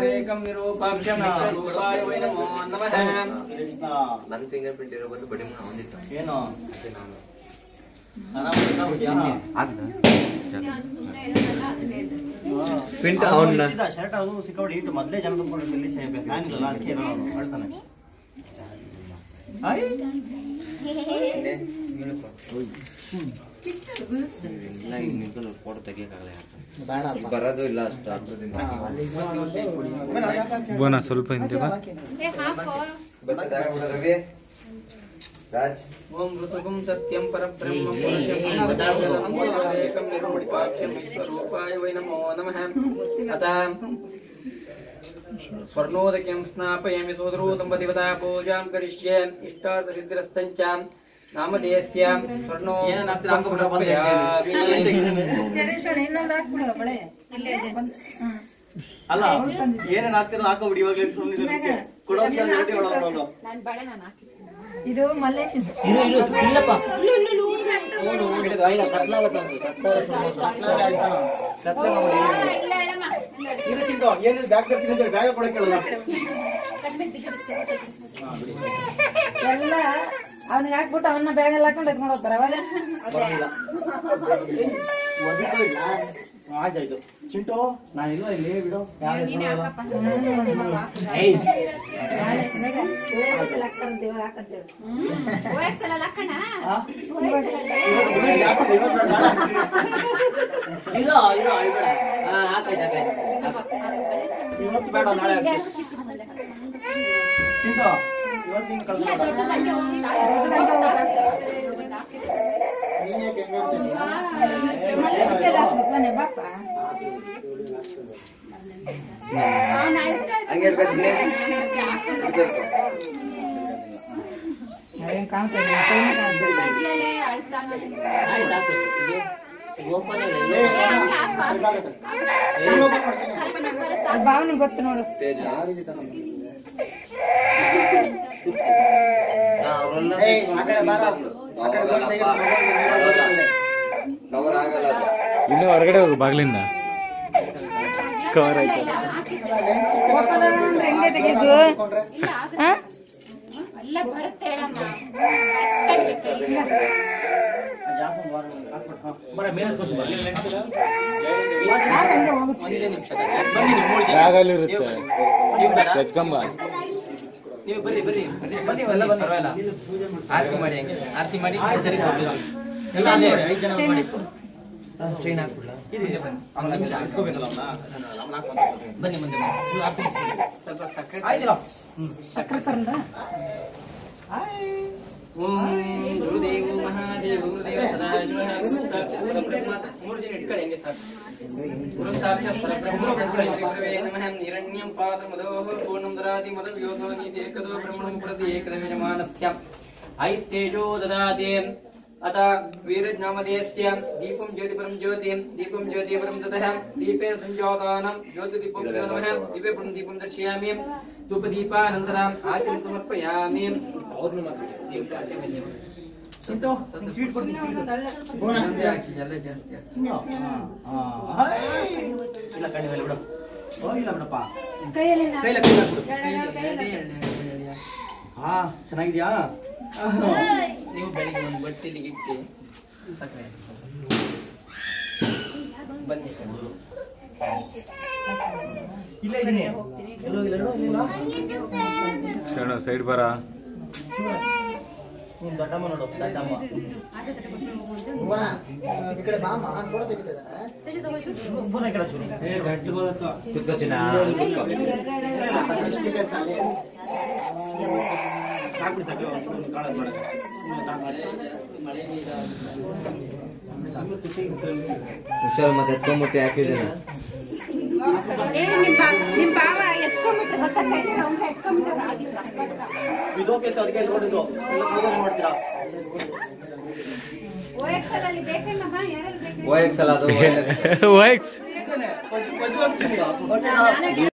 ಏಕಂ ನಿರೂಪಾಕ್ಷಂ ರೂಪಾಯ ವೈ ನಮೋ ನಮಃ ಕೃಷ್ಣ ನನ್ನ ಫಿಂಗರ್ ಪ್ರಿಂಟ್ ಇರೋ ಬಂದು ಬಡಿ ಹೊಂದಿತ್ತು ಏನು ಅಷ್ಟೇ ನಾನು Print ಅವ್ನ- ಶರ್ಟ್ ಅದು ಸಿಕ್ಕಾಬಿಟ್ಟು ಇಟ್ಟು ಮೊದಲೇ ಜನ ತುಂಬಿಕೊಂಡು ಇಲ್ಲಿ ಸೇರ್ಬೇಕು ಹ್ಯಾಂಗಿಲ್ಲ ಅದಕ್ಕೆ ಏನೋ ಅವನು ಹೇಳ್ತಾನೆ ಆಯ್ ಫೋಟೋ ತೆಗಿಯಕ್ಕಾಗಲ್ಲ ಬರೋದು ಇಲ್ಲ ಅಷ್ಟು ಅದ್ರದಿಂದ ಬೋನ ಸ್ವಲ್ಪ ಹಿಂದೆ ಬಾ ರವಿ ರಾಜ್ ಓಂ ಋತುಗುಂ ಸತ್ಯಂ ಪರಬ್ರಹ್ಮಂ ಪುರುಷಂ ಏಕಂ ನಿರೂಪಾಕ್ಷಂ ವಿಶ್ವರೂಪಾಯ ವೈ ನಮೋ ನಮಃ ಅತ ಸ್ವರ್ಣೋದಕಂ ಸ್ನಾಪಯಾಮಿ ಸೋದರೂತಂ ಪತಿಪತಾ ಪೂಜಾಂ ಕರಿಷ್ಯೆ ಇಷ್ಟಾರ್ಥಸಿದ್ಧಿರಸ್ತಂಚ ನಾಮಧೇಯಸ್ಯ ಸ್ವರ್ಣೋ ಏನೇನ್ ಹಾಕ್ತೀರಾ ಹಾಕ್ಬಿಟ್ರೆ ಬಂದೆ ಸಮರ್ಪಯಾಮಿ. ಇನ್ನೊಂದು ಹಾಕ್ಬಿಡು ಬಳೆ ಅಲ್ಲೇ ಇದೆ. ಬಂದ್- ಹ್ಮ್. ಅಲ್ಲ ಏನೇನ್ ಹಾಕ್ತಿರೋ ಹಾಕೋಬಿಡಿ ಇವಾಗಲೇ ಸುಮ್ಮನೆ ಕೊಡೋ ಅಂತ ರೆಡಿ ಮಾಡೋದು ಇದು ಮಲ್ಲೇಶ್ ಇದು ಚಿಂಟು ಏನಿಲ್ಲ ಬ್ಯಾಗ್ ತರ್ತೀನಿ ಅಂತ ಬ್ಯಾಗ್ ಕೊಡಕ್ಕೆ ಹೇಳಲ್ಲ ಎಲ್ಲ ಅವನಿಗೆ ಹಾಕ್ಬಿಟ್ಟು ಅವನ್ನ ಬ್ಯಾಗ್ ಎಲ್ಲ ಹಾಕೊಂಡು ಎತ್ಕೊಂಡು ಹೋಗ್ತಾರೆ ಅವಾಗ ಬರೋದಿಲ್ಲ ಒದಿಗೂ ಇಲ್ಲ ಆಯ್ತಾಯ್ತು ಚಿಂಟು ನಾನು ಇಲ್ಲ ಇಲ್ಲಿ ಬಿಡು ಯಾರು ಎತ್ಕೊಳ್ಳಲ್ಲ. ಹಾಕ್ತಾರಂತೆ ಇವಾಗ ಹಾಕಂತೇವೆ ಆ? ಇವತ್ತು ಬಿಡು, ಯಾಕೆ ಇವತ್ತು ಬೇಡ, ನಾಳೆ ಹಾಕ್ತೀನಿ. ಇರೋ, ಇರೋ, ಇರೋ. ಆ, ಹಾಕಾಯ್ತು, ಹಾಕಾಯ್ತು. ಇವತ್ತು ಬೇಡ ನಾಳೆ ಹಾಕ್ತೀನಿ. ಚಿಂಟು ಇವತ್ತಿನ ಕಳ್ಸ ಮಲ್ಲೇಶ್ಗೆ ಹಾಕ್ಬೇಕು ಬನ್ನಿ ಬಾಪ ಹಂಗೆ ಹೇಳ್ಕೊತೀನಿ ಅದೇನ್ ಕಾಣ್ತಾ ಇಲ್ಲ ಕೈನೇ ಕಾಣ್ತಾ ಇಲ್ಲ. ಆಯ್ತು ಹಾಕು. ಇದು ಓಪನ್ ಇದೆ ಅಲ್ಲಿ ಭಾವನೆ ಗೊತ್ತು ನೋಡು ತೇಜ ಕವರ್ ಆಗಲ್ಲ ಅದು ಇನ್ನೂ ಹೊರಗಡೆ ಹೋಗು ಬಾಗ್ಲಿಂದ ಕವರ್ ಆಯ್ತು ಓಪನ್ ಅಂದ್ರೆ ಹೆಂಗೆ ತೆಗೆದು ಹಾ? ಜಾಸ್ತಿ ಬಾರ ಹಾಕ್ಬಿಟ್ಟು ಹಾ. ಬರ ಮೇಲೆ ಕೂತ್ಕೊ, ಬರ. ಯಾಕ್ ಹಂಗೆ ಹೋಗುತ್ತೆ ಒಂದೇ ನಿಮಿಷ ಬನ್ನಿ ನೀವು ಮೂರು ಜನ ಬ್ಯಾಗಲ್ಲಿ ಇರುತ್ತೆ ನೀವು ಬೇಡ? ಎತ್ಕೊಂಬ ನೀವು ಬರ್ರಿ ಬರ್ರಿ ಬರ್ರಿ ಬನ್ನಿ ಬನ್ನಿ ಪರವಾಗಿಲ್ಲ ಆರತಿ ಮಾಡಿ ಹಂಗೆ ಆರತಿ ಮಾಡಿ ಸರಿ ಕೊಡ್ಬೇಕು. ಎಲ್ಲ ಅಲ್ಲೇ ಐದು ಜನ ಮಾಡಿ. ಚೈನ್ ಹಾಕ್ಬಿಡ್ಲಾ ಮುಂದೆ ಬನ್ನಿ ಒಂದು ನಿಮಿಷ ಇಟ್ಕೋಬೇಕಲ್ಲ ಅವ್ನ? ಅವ್ನ ಹಾಕ್ಕೊಂತ ಬನ್ನಿ ಮುಂದೆ ಬನ್ನಿ ನೀವು ಹಾಕ್ಬಿಡಿ. ಸ್ವಲ್ಪ ಸಕ್ಕರೆ ಆಯ್ತಿಲ್ಲ ಸಕ್ಕರೆ ಕರಂದ ಓಂ ಗುರುದೇವ ಮಹಾದೇವ ಗುರುದೇವ ಸದಾಶಿವ ಗುರು ಸಾಕ್ಷಾತ್ ಪರಬ್ರಹ್ಮ ಮೂರು ಜನ ಇಟ್ಕೊಳ್ಳಿ ಹಂಗೆ ಸಾಕು ಗುರು ಸಾಕ್ಷಾತ್ ಪರಬ್ರಹ್ಮ ತಸ್ಮೈ ಶ್ರೀ ಗುರವೇ ನಮಃ ಹಿರಣ್ಯಂ ಪಾತ್ರ ಮದೋಹ ಪೂರ್ಣಂ ದರಾತಿ ಮದ ವ್ಯೋಧೋ ನೀತಿ ಏಕದೋ ಬ್ರಹ್ಮಣಂ ಪ್ರತಿ ಏಕದಮೇನ ಮಾನಸ್ಯ ಐಸ್ತೇಜೋ ದದಾತಿ ಅತ ವೀರಜ್ಞಾಮದೇಯಸ್ಯ ದೀಪಂ ಜ್ಯೋತಿಪರಂ ಜ್ಯೋತಿಂ ದೀಪಂ ಜ್ಯೋತಿಪರಂ ದದಃ ದೀಪೇ ಸಂಜಾತಾನಂ ಜ್ಯೋತಿದೀಪಂ ನಮಃ ದಿವ್ಯ ಪರಂ ದೀಪಂ ದರ್ಶಯಾಮಿ ಧೂಪದೀಪಾನಂತರಂ ಆಚರಣ ಸಮರ್ಪಯಾಮಿ ಅವ್ರನ್ನ ಮಾತ್ರ ದೀಪ ಮೇಲೆ ಚಿಂಟು ಸ್ವೀಟ್ ಕೊಡ್ತೀನಿ ಸ್ವೀಟ್ ಜಾಸ್ತಿ ಹಾಕಿ ಎಲ್ಲ ಜಾಸ್ತಿ ಹಾಕಿ ಇಲ್ಲ ಕಣ್ಣಿ ಮೇಲೆ ಬಿಡು ಓ ಇಲ್ಲ ಬಿಡಪ್ಪ ಕೈಯಲ್ಲಿ ಕೈಲ ಕೈ ಹಾಕ್ಬಿಡು ಎರಡೇ ಎರಡೇ ಎರಡೇ. ಹಾ ಚೆನ್ನಾಗಿದ್ಯಾ ನೀವು ಬೆಳಿಗ್ಗೆ ಒಂದು ಬಟ್ಟೆಲಿಗೆ ಇಟ್ಟು ಸಕ್ಕರೆ ಹಾಕಿ ಸ್ವಲ್ಪ. ಬನ್ನಿ ಇಲ್ಲ ಇದೀನಿ ಎಲ್ಲೋ ಇಲ್ಲ ಎಲ್ಲೋ ಇಲ್ಲ ಶರಣ ಸೈಡ್ ಬರ ನೀನ್ ದೊಡ್ಡಮ್ಮ ನೋಡು ದೊಡ್ಡಮ್ಮ ಫೋನ್ ಹಾಕಿಡ ಚೂರು ಏ ಗಟ್ಟಿಗೋದಕ್ಕ ತುಕ್ಕ ಚಿನ್ನ ಸಾಕ್ಬಿಡಿ ಸಾಕು ಒಂದು ಕಾಳಜಿ ಮಾಡ ಹುಷಾರು ಮತ್ತೆ ಎತ್ಕೊಂಡ್ಬಿಟ್ಟು ಹಾಕಿದ್ದೇನೆ ನಿಮ್ ಬಾವ ಎತ್ಕೊಂಡ್ಬಿಟ್ರೆ ಗೊತ್ತಾಗ್ತಾ ಅವ್ನ ಎತ್ಕೊಂಡ್ಬಿಟ್ರೆ ಆಗಿಲ್ಲ ಇದೋಕೆ ಅದಕ್ಕೆ ನೋಡಿದ್ದು ಮಾಡ್ತೀರಾ ಓ ಎಕ್ಸಲ್ ಅಲ್ಲಿ ಬೇಕಣ್ಣಮ್ಮ ಯಾರು ಬೇಕು ಓ ಎಕ್ಸ್ ಅಲ್ಲ ಅದು ವೈಕ್ಸ್ ಇದೇನೆ, ಪಜ್ಜು- ಪಜ್ಜು ಅಂತೀನಿ. ಹೊಟ್ಟೆ ನೋವು.